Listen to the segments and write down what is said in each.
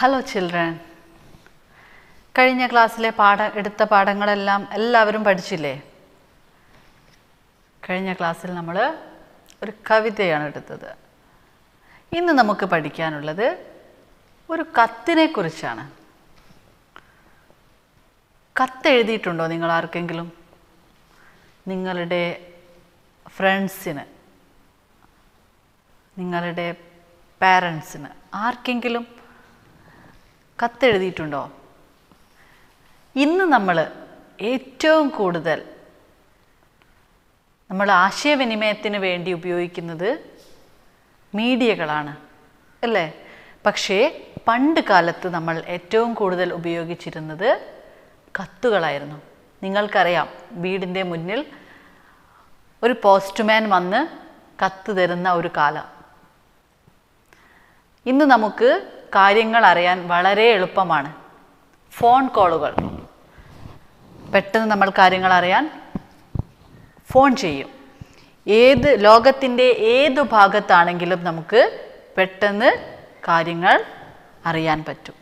hello children കഴിഞ്ഞ ക്ലാസ്സിലെ പാഠ എടുത്ത പാഠങ്ങളെല്ലാം എല്ലാവരും പഠിച്ചില്ലേ കഴിഞ്ഞ ക്ലാസ്സിൽ നമ്മൾ ഒരു കവിതയാണ് എടുത്തത് ഇന്ന് നമുക്ക് പഠിക്കാനുള്ളത് ഒരു കത്തിനെ കുറിച്ചാണ് കത്ത് എഴുതിയിട്ടുണ്ടോ നിങ്ങൾ ആർക്കെങ്കിലും നിങ്ങളുടെ ഫ്രണ്ട്സിന് നിങ്ങളുടെ പാരൻസിന് ആർക്കെങ്കിലും കത്തെഴുതിയിട്ടുണ്ടോ ഇന്ന് നമ്മൾ ഏറ്റവും കൂടുതൽ നമ്മൾ ആശയവിനിമയത്തിന് വേണ്ടി ഉപയോഗിക്കുന്നത് മീഡിയകളാണ് അല്ലേ പക്ഷേ പണ്ട് കാലത്ത് നമ്മൾ ഏറ്റവും കൂടുതൽ ഉപയോഗിച്ചിരുന്നത് കത്തുകളായിരുന്നു നിങ്ങൾക്കറിയാം വീടിൻ്റെ മുന്നിൽ ഒരു പോസ്റ്റ്മാൻ വന്ന് കത്ത് തരുന്ന ഒരു കാലം ഇന്ന് നമുക്ക് കാര്യങ്ങൾ അറിയാൻ വളരെ എളുപ്പമാണ് ഫോൺ കോളുകൾ പെട്ടെന്ന് നമ്മൾ കാര്യങ്ങൾ അറിയാൻ ഫോൺ ചെയ്യും ഏത് ലോകത്തിൻ്റെ ഏത് ഭാഗത്താണെങ്കിലും നമുക്ക് പെട്ടെന്ന് കാര്യങ്ങൾ അറിയാൻ പറ്റും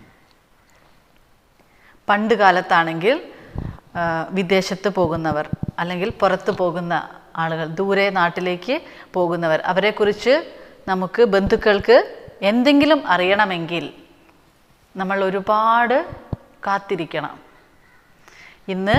പണ്ട് കാലത്താണെങ്കിൽ ആ, വിദേശത്ത് പോകുന്നവർ അല്ലെങ്കിൽ പുറത്ത് പോകുന്ന ആളുകൾ ദൂരെ നാട്ടിലേക്ക് പോകുന്നവർ അവരെക്കുറിച്ച് നമുക്ക് ബന്ധുക്കൾക്ക് എന്തെങ്കിലും അറിയണമെങ്കിൽ നമ്മൾ ഒരുപാട് കാത്തിരിക്കണം ഇന്ന്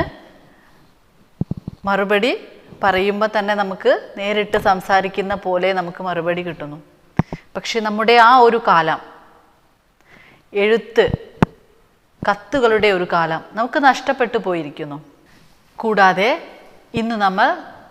മറുപടി പറയുമ്പോൾ തന്നെ നമുക്ക് നേരിട്ട് സംസാരിക്കുന്ന പോലെ നമുക്ക് മറുപടി കിട്ടുന്നു പക്ഷെ നമ്മുടെ ആ ഒരു കാലം എഴുത്ത് കത്തുകളുടെ ഒരു കാലം നമുക്ക് നഷ്ടപ്പെട്ടു പോയിരിക്കുന്നു കൂടാതെ ഇന്ന് നമ്മൾ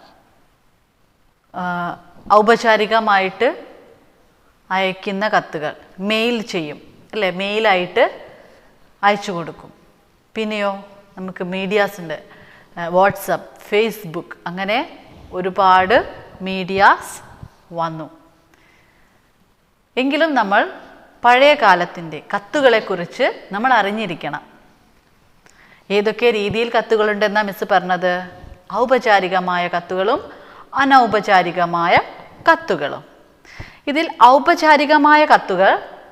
ആ, ഔപചാരികമായിട്ട് അയക്കുന്ന കത്തുകൾ മെയിൽ ചെയ്യും അല്ലേ മെയിലായിട്ട് അയച്ചു കൊടുക്കും പിന്നെയോ നമുക്ക് മീഡിയാസ് ഉണ്ട് വാട്സപ്പ് ഫേസ്ബുക്ക് അങ്ങനെ ഒരുപാട് മീഡിയാസ് വന്നു എങ്കിലും നമ്മൾ പഴയ കാലത്തിൻ്റെ കത്തുകളെക്കുറിച്ച് നമ്മൾ അറിഞ്ഞിരിക്കണം ഏതൊക്കെ രീതിയിൽ കത്തുകളുണ്ടെന്നാണ് മിസ് പറഞ്ഞത് ഔപചാരികമായ കത്തുകളും അനൗപചാരികമായ കത്തുകളും ഇതിൽ ഔപചാരികമായ കത്തുകൾ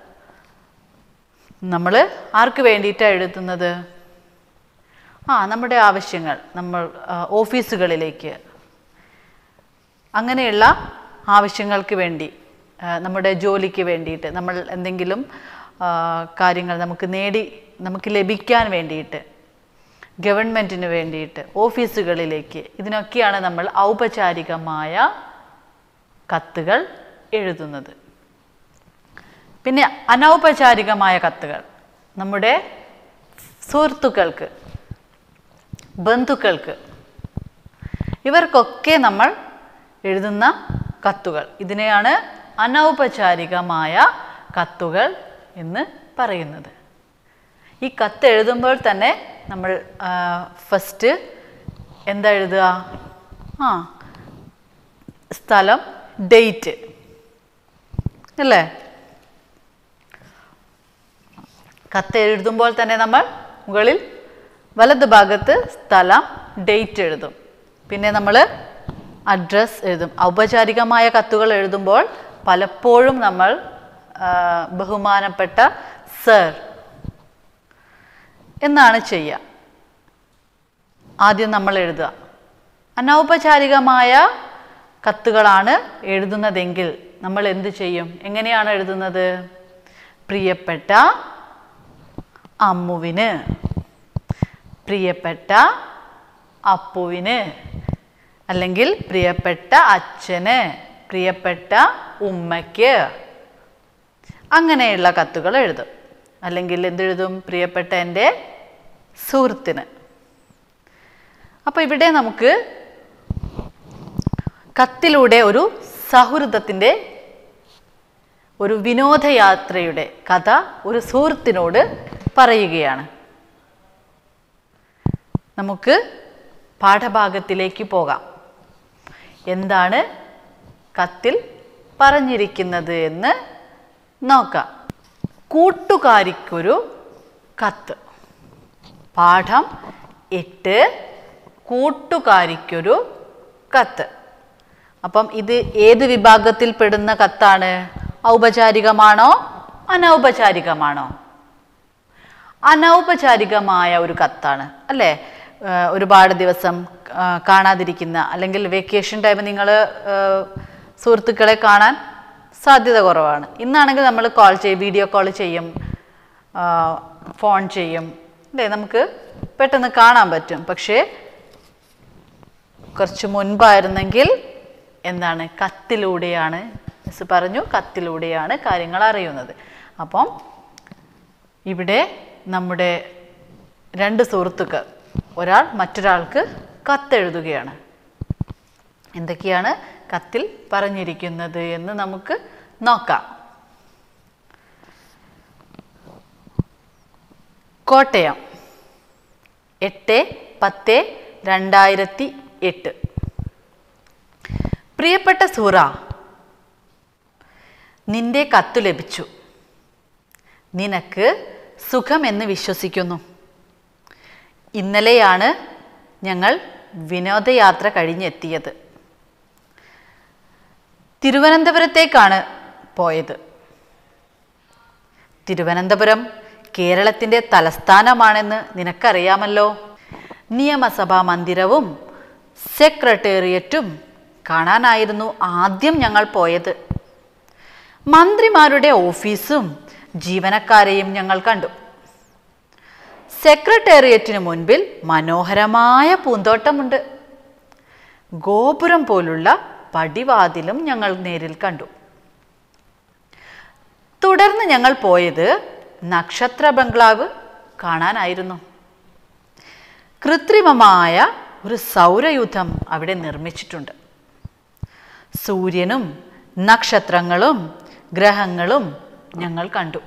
നമ്മൾ ആർക്ക് വേണ്ടിയിട്ടാണ് എഴുതുന്നത് ആ നമ്മുടെ ആവശ്യങ്ങൾ നമ്മൾ ആ, ഓഫീസുകളിലേക്ക് അങ്ങനെയുള്ള ആവശ്യങ്ങൾക്ക് വേണ്ടി ആ, നമ്മുടെ ജോലിക്ക് വേണ്ടിയിട്ട് നമ്മൾ എന്തെങ്കിലും ആ, കാര്യങ്ങൾ നമുക്ക് നേടി നമുക്ക് ലഭിക്കാൻ വേണ്ടിയിട്ട് ഗവൺമെൻറ്റിന് വേണ്ടിയിട്ട് ഓഫീസുകളിലേക്ക് ഇതിനൊക്കെയാണ് നമ്മൾ ഔപചാരികമായ കത്തുകൾ എഴുതുന്നത് പിന്നെ അനൗപചാരികമായ കത്തുകൾ നമ്മുടെ സുഹൃത്തുക്കൾക്ക് ബന്ധുക്കൾക്ക് ഇവർക്കൊക്കെ നമ്മൾ എഴുതുന്ന കത്തുകൾ ഇതിനെയാണ് അനൗപചാരികമായ കത്തുകൾ എന്ന് പറയുന്നത് ഈ കത്ത് എഴുതുമ്പോൾ തന്നെ നമ്മൾ ഫസ്റ്റ് എന്താ എഴുതുക ആ സ്ഥലം ഡേറ്റ് അല്ലേ കത്ത് എഴുതുമ്പോൾ തന്നെ നമ്മൾ മുകളിൽ വലത് ഭാഗത്ത് സ്ഥലം ഡേറ്റ് എഴുതും പിന്നെ നമ്മൾ അഡ്രസ്സ് എഴുതും ഔപചാരികമായ കത്തുകൾ എഴുതുമ്പോൾ പലപ്പോഴും നമ്മൾ ആ, ബഹുമാനപ്പെട്ട സർ എന്നാണ് ചെയ്യുക ആദ്യം നമ്മൾ എഴുതുക അനൗപചാരികമായ കത്തുകളാണ് എഴുതുന്നതെങ്കിൽ നമ്മൾ എന്ത് ചെയ്യും എങ്ങനെയാണ് എഴുതുന്നത് പ്രിയപ്പെട്ട അമ്മുവിന് പ്രിയപ്പെട്ട അപ്പുവിന് അല്ലെങ്കിൽ പ്രിയപ്പെട്ട അച്ഛന് പ്രിയപ്പെട്ട ഉമ്മയ്ക്ക് അങ്ങനെയുള്ള കത്തുകൾ എഴുതും അല്ലെങ്കിൽ എന്തെഴുതും പ്രിയപ്പെട്ട എൻ്റെ സുഹൃത്തിന് അപ്പോൾ ഇവിടെ നമുക്ക് കത്തിലൂടെ ഒരു സൗഹൃദത്തിൻ്റെ ഒരു വിനോദയാത്രയുടെ കഥ ഒരു സുഹൃത്തിനോട് പറയുകയാണ് നമുക്ക് പാഠഭാഗത്തിലേക്ക് പോകാം എന്താണ് കത്തിൽ പറഞ്ഞിരിക്കുന്നത് എന്ന് നോക്കാം കൂട്ടുകാരിക്കൊരു കത്ത് പാഠം എട്ട് കൂട്ടുകാരിക്കൊരു കത്ത് അപ്പം ഇത് ഏത് വിഭാഗത്തിൽ പെടുന്ന കത്താണ് ഔപചാരികമാണോ അനൗപചാരികമാണോ അനൗപചാരികമായ ഒരു കത്താണ് അല്ലേ ആ, ഒരുപാട് ദിവസം ആ, കാണാതിരിക്കുന്ന അല്ലെങ്കിൽ വെക്കേഷൻ ടൈം നിങ്ങൾ സുഹൃത്തുക്കളെ കാണാൻ സാധ്യത കുറവാണ് ഇന്നാണെങ്കിൽ നമ്മൾ കോൾ ചെയ്യും വീഡിയോ കോൾ ചെയ്യും ആ, ഫോൺ ചെയ്യും അല്ലേ നമുക്ക് പെട്ടെന്ന് കാണാൻ പറ്റും പക്ഷേ കുറച്ച് മുൻപായിരുന്നെങ്കിൽ എന്താണ് കത്തിലൂടെയാണ് മിസ് പറഞ്ഞു കത്തിലൂടെയാണ് കാര്യങ്ങൾ അറിയുന്നത് അപ്പം ഇവിടെ നമ്മുടെ രണ്ട് സുഹൃത്തുക്കൾ ഒരാൾ മറ്റൊരാൾക്ക് കത്തെഴുതുകയാണ് എന്തൊക്കെയാണ് കത്തിൽ പറഞ്ഞിരിക്കുന്നത് എന്ന് നമുക്ക് നോക്കാം കോട്ടയം എട്ട് പത്ത് രണ്ടായിരത്തി എട്ട് പ്രിയപ്പെട്ട സൂറ നിന്റെ കത്തു ലഭിച്ചു നിനക്ക് സുഖമെന്ന് വിശ്വസിക്കുന്നു ഇന്നലെയാണ് ഞങ്ങൾ വിനോദയാത്ര കഴിഞ്ഞെത്തിയത് തിരുവനന്തപുരത്തേക്കാണ് പോയത് തിരുവനന്തപുരം കേരളത്തിൻ്റെ തലസ്ഥാനമാണെന്ന് നിനക്കറിയാമല്ലോ നിയമസഭാ മന്ദിരവും സെക്രട്ടേറിയറ്റും കാണാനായിരുന്നു ആദ്യം ഞങ്ങൾ പോയത് മന്ത്രിമാരുടെ ഓഫീസും ജീവനക്കാരെയും ഞങ്ങൾ കണ്ടു സെക്രട്ടേറിയറ്റിന് മുൻപിൽ മനോഹരമായ പൂന്തോട്ടമുണ്ട് ഗോപുരം പോലുള്ള പടിവാതിലും ഞങ്ങൾ നേരിൽ കണ്ടു തുടർന്ന് ഞങ്ങൾ പോയത് നക്ഷത്ര ബംഗ്ലാവ് കാണാനായിരുന്നു കൃത്രിമമായ ഒരു സൗരയൂഥം അവിടെ നിർമ്മിച്ചിട്ടുണ്ട് സൂര്യനും നക്ഷത്രങ്ങളും ഗ്രഹങ്ങളും ഞങ്ങൾ കണ്ടു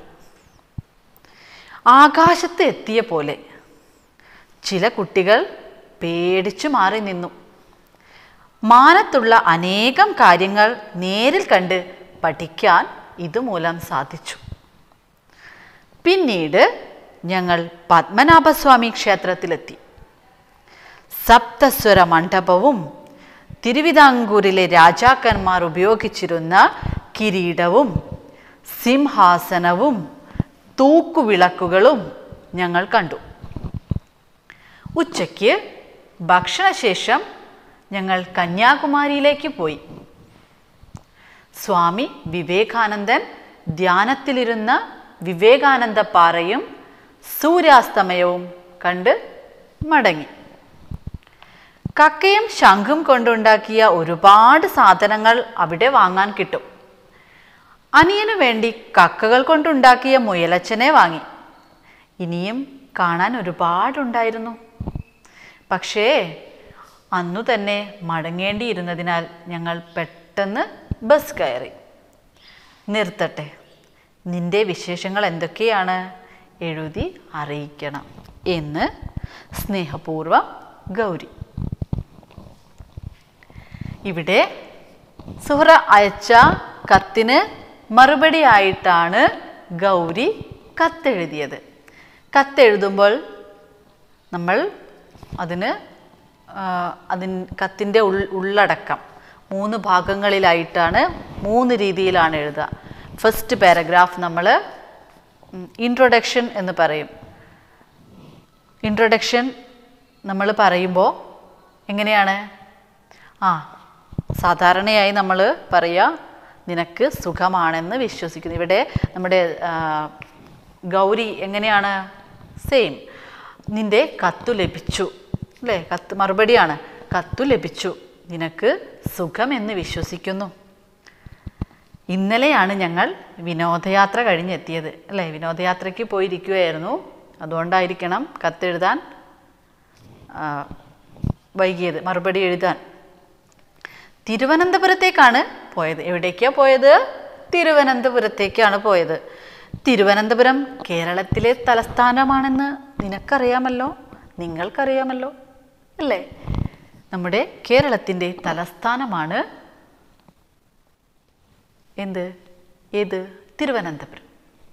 ആകാശത്ത് എത്തിയ പോലെ ചില കുട്ടികൾ പേടിച്ചു മാറി നിന്നു മാനത്തുള്ള അനേകം കാര്യങ്ങൾ നേരിൽ കണ്ട് പഠിക്കാൻ ഇതുമൂലം സാധിച്ചു പിന്നീട് ഞങ്ങൾ പത്മനാഭസ്വാമി ക്ഷേത്രത്തിലെത്തി സപ്തസ്വര മണ്ഡപവും തിരുവിതാംകൂറിലെ രാജാക്കന്മാർ ഉപയോഗിച്ചിരുന്ന കിരീടവും സിംഹാസനവും തൂക്കുവിളക്കുകളും ഞങ്ങൾ കണ്ടു ഉച്ചയ്ക്ക് ഭക്ഷണശേഷം ഞങ്ങൾ കന്യാകുമാരിയിലേക്ക് പോയി സ്വാമി വിവേകാനന്ദൻ ധ്യാനത്തിലിരുന്ന വിവേകാനന്ദ പാറയും സൂര്യാസ്തമയവും കണ്ട് മടങ്ങി കക്കയും ശംഖും കൊണ്ടുണ്ടാക്കിയ ഒരുപാട് സാധനങ്ങൾ അവിടെ വാങ്ങാൻ കിട്ടും അനിയനു വേണ്ടി കക്കകൾ കൊണ്ടുണ്ടാക്കിയ മുയലച്ചനെ വാങ്ങി ഇനിയും കാണാൻ ഒരുപാടുണ്ടായിരുന്നു പക്ഷേ അന്നു തന്നെ മടങ്ങേണ്ടിയിരുന്നതിനാൽ ഞങ്ങൾ പെട്ടെന്ന് ബസ് കയറി നിർത്തട്ടെ നിന്റെ വിശേഷങ്ങൾ എന്തൊക്കെയാണ് എഴുതി അറിയിക്കണം എന്ന് സ്നേഹപൂർവം ഗൗരി ഇവിടെ സുഹറ അയച്ച കത്തിന് മറുപടിയായിട്ടാണ് ഗൗരി കത്തെഴുതിയത് കത്തെഴുതുമ്പോൾ നമ്മൾ അതിന് ആ, അതിൻ കത്തിൻ്റെ ഉൾ ഉള്ളടക്കം മൂന്ന് ഭാഗങ്ങളിലായിട്ടാണ് മൂന്ന് രീതിയിലാണ് എഴുതുക ഫസ്റ്റ് പാരഗ്രാഫ് നമ്മൾ ഇൻട്രൊഡക്ഷൻ എന്ന് പറയും ഇൻട്രൊഡക്ഷൻ നമ്മൾ പറയുമ്പോൾ എങ്ങനെയാണ് ആ സാധാരണയായി നമ്മൾ പറയുക നിനക്ക് സുഖമാണെന്ന് വിശ്വസിക്കുന്നു ഇവിടെ നമ്മുടെ ആ, ഗൗരി എങ്ങനെയാണ് സെയിം നിന്റെ കത്തു ലഭിച്ചു അല്ലേ കത്ത് മറുപടിയാണ് കത്തു ലഭിച്ചു നിനക്ക് സുഖമെന്ന് വിശ്വസിക്കുന്നു ഇന്നലെയാണ് ഞങ്ങൾ വിനോദയാത്ര കഴിഞ്ഞെത്തിയത് അല്ലേ വിനോദയാത്രയ്ക്ക് പോയിരിക്കുകയായിരുന്നു അതുകൊണ്ടായിരിക്കണം കത്തെഴുതാൻ ആ, വൈകിയത് മറുപടി എഴുതാൻ തിരുവനന്തപുരത്തേക്കാണ് പോയത് എവിടേക്കാണ് പോയത് തിരുവനന്തപുരത്തേക്കാണ് പോയത് തിരുവനന്തപുരം കേരളത്തിലെ തലസ്ഥാനമാണെന്ന് നിനക്കറിയാമല്ലോ നിങ്ങൾക്കറിയാമല്ലോ അല്ലേ നമ്മുടെ കേരളത്തിൻ്റെ തലസ്ഥാനമാണ് എന്ത് ഏത് തിരുവനന്തപുരം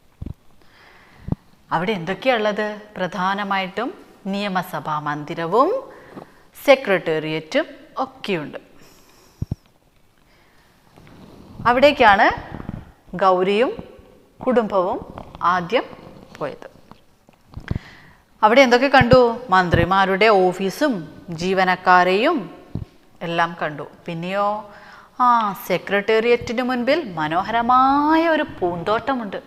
അവിടെ എന്തൊക്കെയുള്ളത് പ്രധാനമായിട്ടും നിയമസഭാ മന്ദിരവും സെക്രട്ടേറിയറ്റും ഒക്കെയുണ്ട് അവിടേക്കാണ് ഗൗരിയും കുടുംബവും ആദ്യം പോയത് അവിടെ എന്തൊക്കെ കണ്ടു മന്ത്രിമാരുടെ ഓഫീസും ജീവനക്കാരെയും എല്ലാം കണ്ടു പിന്നെയോ ആ സെക്രട്ടേറിയറ്റിന് മുൻപിൽ മനോഹരമായ ഒരു പൂന്തോട്ടമുണ്ട്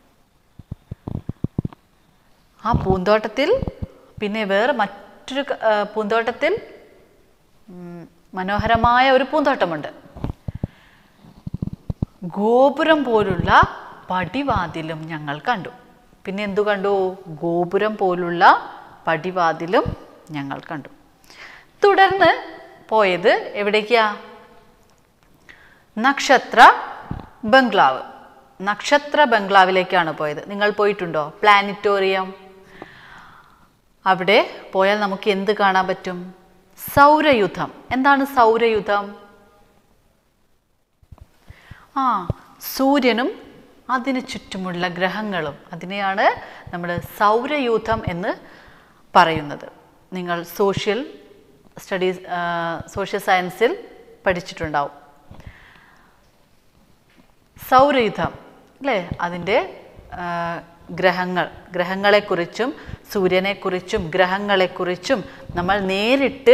ആ പൂന്തോട്ടത്തിൽ പിന്നെ വേറെ മറ്റൊരു ക- ആ, പൂന്തോട്ടത്തിൽ ഉം, മനോഹരമായ ഒരു പൂന്തോട്ടമുണ്ട് ഗോപുരം പോലുള്ള പടിവാതിലും ഞങ്ങൾ കണ്ടു പിന്നെ എന്തു കണ്ടു ഗോപുരം പോലുള്ള പടിവാതിലും ഞങ്ങൾ കണ്ടു തുടർന്ന് പോയത് എവിടേക്കാ നക്ഷത്ര ബംഗ്ലാവ് നക്ഷത്ര ബംഗ്ലാവിലേക്കാണ് പോയത് നിങ്ങൾ പോയിട്ടുണ്ടോ പ്ലാനറ്റോറിയം അവിടെ പോയാൽ നമുക്ക് എന്ത് കാണാൻ പറ്റും സൗരയുധം എന്താണ് സൗരയുധം ആ സൂര്യനും അതിന് ചുറ്റുമുള്ള ഗ്രഹങ്ങളും അതിനെയാണ് നമ്മൾ സൗരയൂഥം എന്ന് പറയുന്നത് നിങ്ങൾ സോഷ്യൽ സ്റ്റഡീസ് സോഷ്യൽ സയൻസിൽ പഠിച്ചിട്ടുണ്ടാവും സൗരയുധം അല്ലേ അതിൻ്റെ ആ, ഗ്രഹങ്ങൾ ഗ്രഹങ്ങളെക്കുറിച്ചും സൂര്യനെക്കുറിച്ചും ഗ്രഹങ്ങളെക്കുറിച്ചും നമ്മൾ നേരിട്ട്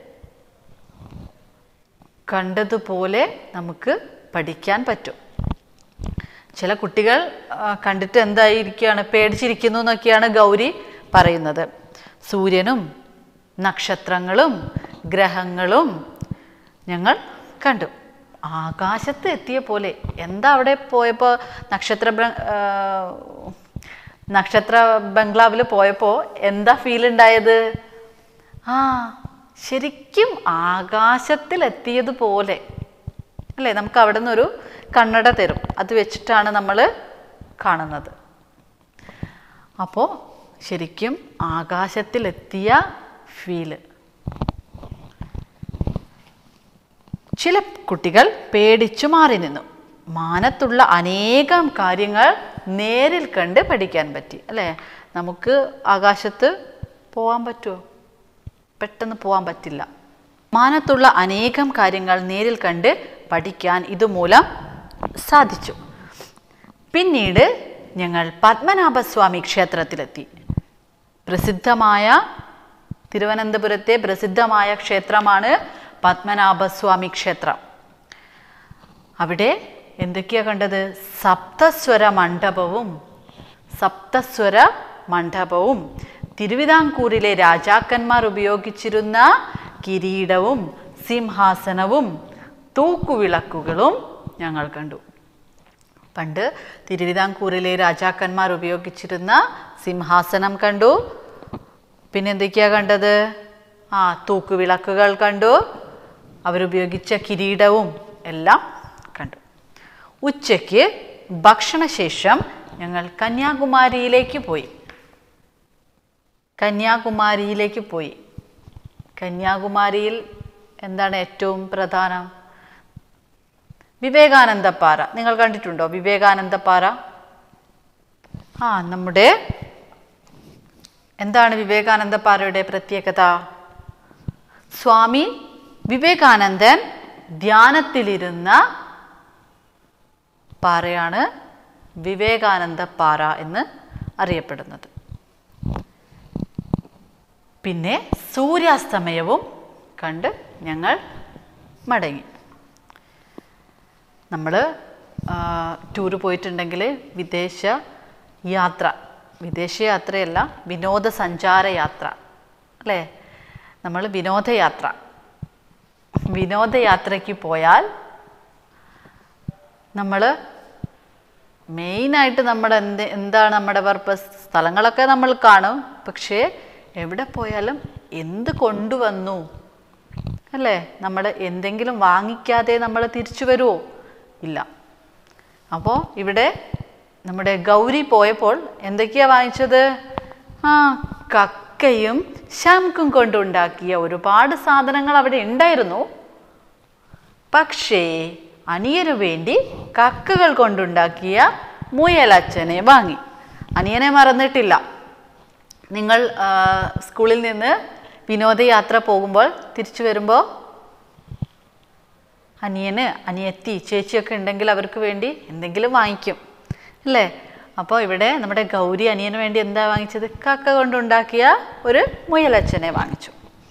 കണ്ടതുപോലെ നമുക്ക് പഠിക്കാൻ പറ്റും ചില കുട്ടികൾ ആ, കണ്ടിട്ട് എന്തായിരിക്കുകയാണ് പേടിച്ചിരിക്കുന്നു എന്നൊക്കെയാണ് ഗൗരി പറയുന്നത് സൂര്യനും നക്ഷത്രങ്ങളും ഗ്രഹങ്ങളും ഞങ്ങൾ കണ്ടു ആകാശത്ത് എത്തിയ പോലെ എന്താ അവിടെ പോയപ്പോൾ നക്ഷത്ര ബ- ആ, നക്ഷത്ര ബംഗ്ലാവിൽ പോയപ്പോൾ എന്താ ഫീൽ ഉണ്ടായത് ആ ശരിക്കും ആകാശത്തിലെത്തിയതുപോലെ അല്ലേ നമുക്ക് അവിടെ നിന്നൊരു കണ്ണട തരും അത് വെച്ചിട്ടാണ് നമ്മൾ കാണുന്നത് അപ്പോൾ ശരിക്കും ആകാശത്തിലെത്തിയ ഫീല് ചില കുട്ടികൾ പേടിച്ചു മാറി നിന്നു മാനത്തുള്ള അനേകം കാര്യങ്ങൾ നേരിൽ കണ്ട് പഠിക്കാൻ പറ്റി അല്ലേ നമുക്ക് ആകാശത്ത് പോകാൻ പറ്റുമോ പെട്ടെന്ന് പോകാൻ പറ്റില്ല മാനത്തുള്ള അനേകം കാര്യങ്ങൾ നേരിൽ കണ്ട് പഠിക്കാൻ ഇതുമൂലം സാധിച്ചു പിന്നീട് ഞങ്ങൾ പത്മനാഭസ്വാമി ക്ഷേത്രത്തിലെത്തി പ്രസിദ്ധമായ തിരുവനന്തപുരത്തെ പ്രസിദ്ധമായ ക്ഷേത്രമാണ് പത്മനാഭസ്വാമി ക്ഷേത്രം അവിടെ എന്തൊക്കെയാ കണ്ടത് സപ്തസ്വര മണ്ഡപവും സപ്തസ്വര മണ്ഡപവും തിരുവിതാംകൂറിലെ രാജാക്കന്മാർ ഉപയോഗിച്ചിരുന്ന കിരീടവും സിംഹാസനവും തൂക്കുവിളക്കുകളും ഞങ്ങൾ കണ്ടു പണ്ട് തിരുവിതാംകൂറിലെ രാജാക്കന്മാർ ഉപയോഗിച്ചിരുന്ന സിംഹാസനം കണ്ടു പിന്നെ എന്തൊക്കെയാ കണ്ടത് ആ തൂക്കുവിളക്കുകൾ കണ്ടു അവരുപയോഗിച്ച കിരീടവും എല്ലാം കണ്ടു ഉച്ചയ്ക്ക് ഭക്ഷണശേഷം ഞങ്ങൾ കന്യാകുമാരിയിലേക്ക് പോയി കന്യാകുമാരിയിലേക്ക് പോയി കന്യാകുമാരിയിൽ എന്താണ് ഏറ്റവും പ്രധാനം വിവേകാനന്ദപ്പാറ നിങ്ങൾ കണ്ടിട്ടുണ്ടോ വിവേകാനന്ദപ്പാറ ആ നമ്മുടെ എന്താണ് വിവേകാനന്ദപ്പാറയുടെ പ്രത്യേകത സ്വാമി വിവേകാനന്ദൻ ധ്യാനത്തിലിരുന്ന പാറയാണ് വിവേകാനന്ദപ്പാറ എന്ന് അറിയപ്പെടുന്നത് പിന്നെ സൂര്യാസ്തമയവും കണ്ട് ഞങ്ങൾ മടങ്ങി നമ്മൾ ടൂറ് പോയിട്ടുണ്ടെങ്കിൽ വിദേശ യാത്ര വിദേശ യാത്രയല്ല വിനോദസഞ്ചാര യാത്ര അല്ലേ നമ്മൾ വിനോദയാത്ര വിനോദയാത്രയ്ക്ക് പോയാൽ നമ്മൾ മെയിനായിട്ട് നമ്മുടെ എന്ത് എന്താണ് നമ്മുടെ പർപ്പസ് സ്ഥലങ്ങളൊക്കെ നമ്മൾ കാണും പക്ഷേ എവിടെ പോയാലും എന്ത് കൊണ്ടുവന്നു അല്ലേ നമ്മൾ എന്തെങ്കിലും വാങ്ങിക്കാതെ നമ്മൾ തിരിച്ചു വരുമോ ഇല്ല അപ്പോൾ ഇവിടെ നമ്മുടെ ഗൗരി പോയപ്പോൾ എന്തൊക്കെയാ വാങ്ങിച്ചത് ആ കക്കയും ശംഖും കൊണ്ടുണ്ടാക്കിയ ഒരുപാട് സാധനങ്ങൾ അവിടെ ഉണ്ടായിരുന്നു പക്ഷേ അനിയനു വേണ്ടി കക്കകൾ കൊണ്ടുണ്ടാക്കിയ മുയലച്ചനെ വാങ്ങി അനിയനെ മറന്നിട്ടില്ല നിങ്ങൾ ആ, സ്കൂളിൽ നിന്ന് വിനോദയാത്ര പോകുമ്പോൾ തിരിച്ചു വരുമ്പോൾ അനിയന് അനിയത്തി ചേച്ചിയൊക്കെ ഉണ്ടെങ്കിൽ അവർക്ക് വേണ്ടി എന്തെങ്കിലും വാങ്ങിക്കും അല്ലേ അപ്പോൾ ഇവിടെ നമ്മുടെ ഗൗരി അനിയന് വേണ്ടി എന്താ വാങ്ങിച്ചത് കക്ക കൊണ്ടുണ്ടാക്കിയ ഒരു മുയലച്ഛനെ വാങ്ങിച്ചു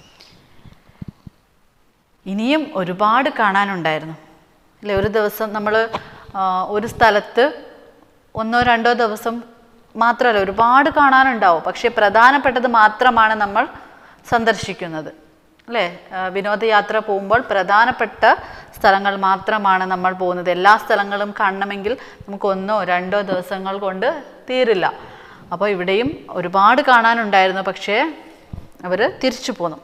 ഇനിയും ഒരുപാട് കാണാനുണ്ടായിരുന്നു അല്ലേ ഒരു ദിവസം നമ്മൾ ഒരു സ്ഥലത്ത് ഒന്നോ രണ്ടോ ദിവസം മാത്രമല്ല ഒരുപാട് കാണാനുണ്ടാവും പക്ഷേ പ്രധാനപ്പെട്ടത് മാത്രമാണ് നമ്മൾ സന്ദർശിക്കുന്നത് അല്ലേ ആ, വിനോദയാത്ര പോകുമ്പോൾ പ്രധാനപ്പെട്ട സ്ഥലങ്ങൾ മാത്രമാണ് നമ്മൾ പോകുന്നത് എല്ലാ സ്ഥലങ്ങളും കാണണമെങ്കിൽ നമുക്ക് ഒന്നോ രണ്ടോ ദിവസങ്ങൾ കൊണ്ട് തീരില്ല അപ്പോൾ ഇവിടെയും ഒരുപാട് കാണാനുണ്ടായിരുന്നു പക്ഷേ അവർ തിരിച്ചു പോന്നു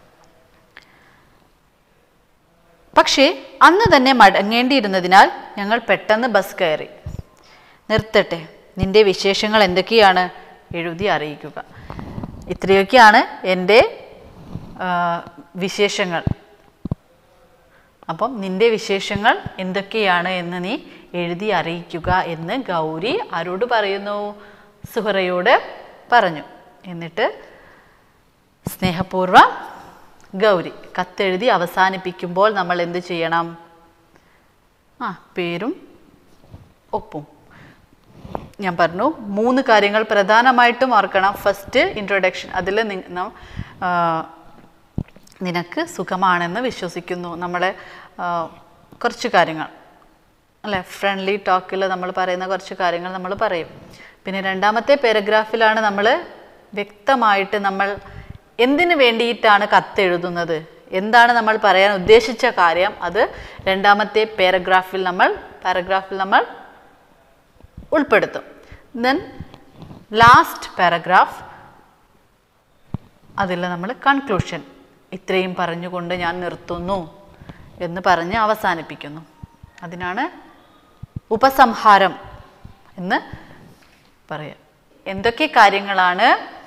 പക്ഷേ അന്ന് തന്നെ മടങ്ങേണ്ടിയിരുന്നതിനാൽ ഞങ്ങൾ പെട്ടെന്ന് ബസ് കയറി നിർത്തട്ടെ നിന്റെ വിശേഷങ്ങൾ എന്തൊക്കെയാണ് എഴുതി അറിയിക്കുക ഇത്രയൊക്കെയാണ് എൻ്റെ ആ, വിശേഷങ്ങൾ അപ്പം നിന്റെ വിശേഷങ്ങൾ എന്തൊക്കെയാണ് എന്ന് നീ എഴുതി അറിയിക്കുക എന്ന് ഗൗരി ആരോട് പറയുന്നു സുഹറയോട് പറഞ്ഞു എന്നിട്ട് സ്നേഹപൂർവ്വം ഗൗരി കത്തെഴുതി അവസാനിപ്പിക്കുമ്പോൾ നമ്മൾ എന്ത് ചെയ്യണം ആ പേരും ഒപ്പും ഞാൻ പറഞ്ഞു മൂന്ന് കാര്യങ്ങൾ പ്രധാനമായിട്ടും ഓർക്കണം ഫസ്റ്റ് ഇൻട്രൊഡക്ഷൻ അതിൽ നിനക്ക് സുഖമാണെന്ന് വിശ്വസിക്കുന്നു നമ്മളെ ആ, കുറച്ച് കാര്യങ്ങൾ അല്ലേ ഫ്രണ്ട്ലി ടോക്കിൽ നമ്മൾ പറയുന്ന കുറച്ച് കാര്യങ്ങൾ നമ്മൾ പറയും പിന്നെ രണ്ടാമത്തെ പാരഗ്രാഫിലാണ് നമ്മൾ വ്യക്തമായിട്ട് നമ്മൾ എന്തിനു വേണ്ടിയിട്ടാണ് കത്ത് എഴുതുന്നത് എന്താണ് നമ്മൾ പറയാൻ ഉദ്ദേശിച്ച കാര്യം അത് രണ്ടാമത്തെ പാരഗ്രാഫിൽ നമ്മൾ പാരഗ്രാഫിൽ നമ്മൾ ഉൾപ്പെടുത്തും ദെൻ ലാസ്റ്റ് പാരഗ്രാഫ് അതിൽ നമ്മൾ കൺക്ലൂഷൻ ഇത്രയും പറഞ്ഞുകൊണ്ട് ഞാൻ നിർത്തുന്നു എന്ന് പറഞ്ഞ് അവസാനിപ്പിക്കുന്നു അതിനാണ് ഉപസംഹാരം എന്ന് പറയാം എന്തൊക്കെ കാര്യങ്ങളാണ്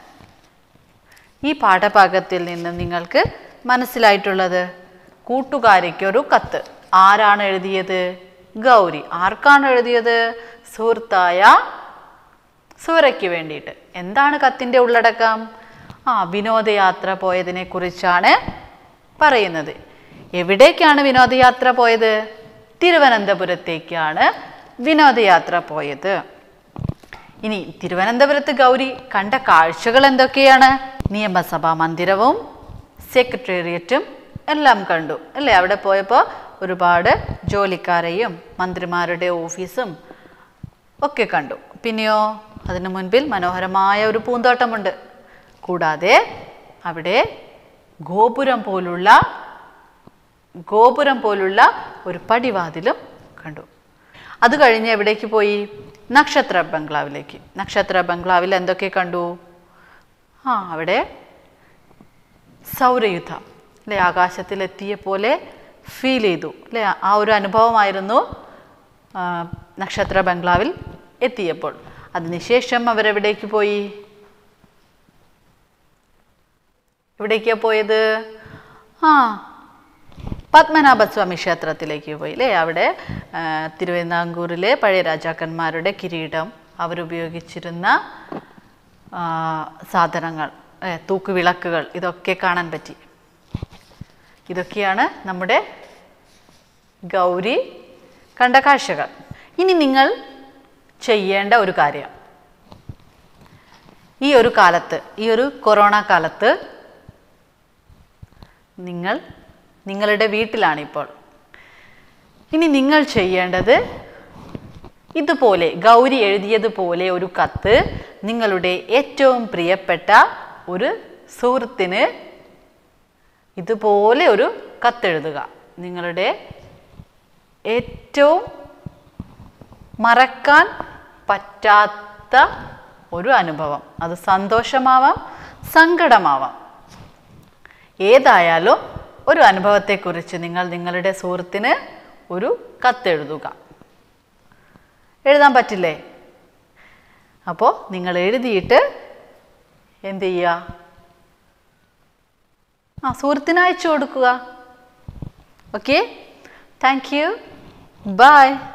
ഈ പാഠഭാഗത്തിൽ നിന്ന് നിങ്ങൾക്ക് മനസ്സിലായിട്ടുള്ളത് കൂട്ടുകാരിക്കൊരു കത്ത് ആരാണ് എഴുതിയത് ഗൗരി ആർക്കാണ് എഴുതിയത് സുഹൃത്തായ സൂരയ്ക്ക് വേണ്ടിയിട്ട് എന്താണ് കത്തിൻ്റെ ഉള്ളടക്കം ആ വിനോദയാത്ര പോയതിനെ കുറിച്ചാണ് പറയുന്നത് എവിടേക്കാണ് വിനോദയാത്ര പോയത് തിരുവനന്തപുരത്തേക്കാണ് വിനോദയാത്ര പോയത് ഇനി തിരുവനന്തപുരത്ത് ഗൗരി കണ്ട കാഴ്ചകൾ എന്തൊക്കെയാണ് നിയമസഭാ മന്ദിരവും സെക്രട്ടേറിയറ്റും എല്ലാം കണ്ടു അല്ലേ അവിടെ പോയപ്പോൾ ഒരുപാട് ജോലിക്കാരെയും മന്ത്രിമാരുടെ ഓഫീസും ഒക്കെ കണ്ടു പിന്നെയോ അതിനു മുൻപിൽ മനോഹരമായ ഒരു പൂന്തോട്ടമുണ്ട് കൂടാതെ അവിടെ ഗോപുരം പോലുള്ള ഗോപുരം പോലുള്ള ഒരു പടിവാതിലും കണ്ടു അത് കഴിഞ്ഞ് എവിടേക്ക് പോയി നക്ഷത്ര ബംഗ്ലാവിലേക്ക് നക്ഷത്ര ബംഗ്ലാവിൽ എന്തൊക്കെ കണ്ടു ആ അവിടെ സൗരയുധം അല്ലേ ആകാശത്തിലെത്തിയ പോലെ ഫീൽ ചെയ്തു അല്ലേ ആ ഒരു അനുഭവമായിരുന്നു ആ, നക്ഷത്ര ബംഗ്ലാവിൽ എത്തിയപ്പോൾ അതിനുശേഷം അവരെവിടേക്ക് പോയി എവിടേക്കാ പോയത് ആ പത്മനാഭസ്വാമി ക്ഷേത്രത്തിലേക്ക് പോയി അല്ലേ അവിടെ ആ, തിരുവിതാംകൂറിലെ പഴയ രാജാക്കന്മാരുടെ കിരീടം അവരുപയോഗിച്ചിരുന്ന ആ, സാധനങ്ങൾ ഏ, തൂക്കുവിളക്കുകൾ ഇതൊക്കെ കാണാൻ പറ്റി ഇതൊക്കെയാണ് നമ്മുടെ ഗൗരി കണ്ട കാഴ്ചകൾ ഇനി നിങ്ങൾ ചെയ്യേണ്ട ഒരു കാര്യം ഈ ഒരു കാലത്ത് ഈ ഒരു കൊറോണ കാലത്ത് നിങ്ങൾ നിങ്ങളുടെ വീട്ടിലാണിപ്പോൾ ഇനി നിങ്ങൾ ചെയ്യേണ്ടത് ഇതുപോലെ ഗൗരി എഴുതിയതുപോലെ ഒരു കത്ത് നിങ്ങളുടെ ഏറ്റവും പ്രിയപ്പെട്ട ഒരു സുഹൃത്തിന് ഇതുപോലെ ഒരു കത്തെഴുതുക നിങ്ങളുടെ ഏറ്റവും മറക്കാൻ പറ്റാത്ത ഒരു അനുഭവം അത് സന്തോഷമാവാം സങ്കടമാവാം ഏതായാലും ഒരു അനുഭവത്തെക്കുറിച്ച് നിങ്ങൾ നിങ്ങളുടെ സുഹൃത്തിന് ഒരു കത്തെഴുതുക എഴുതാൻ പറ്റില്ലേ അപ്പോൾ നിങ്ങൾ എഴുതിയിട്ട് എന്ത് ചെയ്യുക ആ സുഹൃത്തിന് അയച്ചു കൊടുക്കുക ഓക്കെ താങ്ക് യു ബൈ